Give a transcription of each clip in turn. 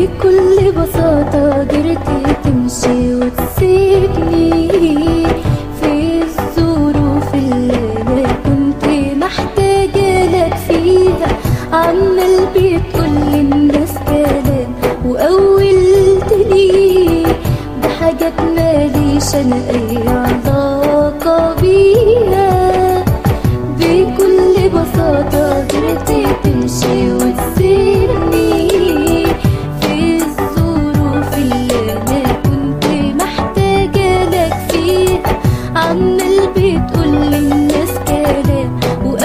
بكل بساطة قدرت تمشي وتسيبني في الظروف اللي أنا كنت محتاجة لك فيها عمال بتقول للناس كلام وأولتني بحاجات ماليش أنا أي علاقة بيها بكل بساطة قدرت تمشي وتسيبني في الظروف اللي أنا كنت محتاجة لك فيها عمال بتقول للناس كلام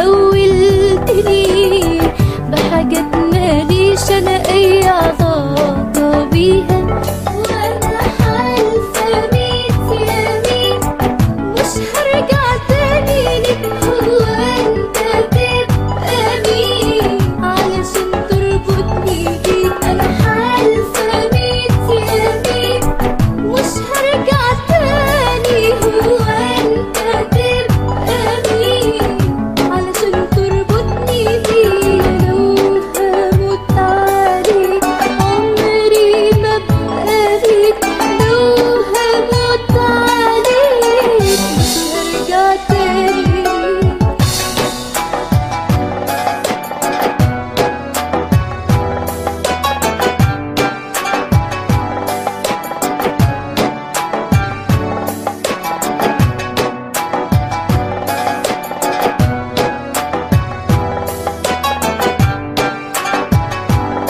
وأولتني بحاجات ماليش أنا أي علاقة بيها وأنا حالفة ميت يمين مش هرجع تاني لك هو انت تبقى مين علشان تربطني بيك انا حالفة ميت يمين مش هرجع تاني هو انت تبقى مين علشان تربطني بيك لو هموت عليك عمري ما ابقى ليك لو هموت عليك مش هرجع تاني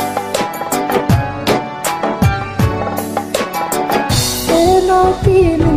سمعت من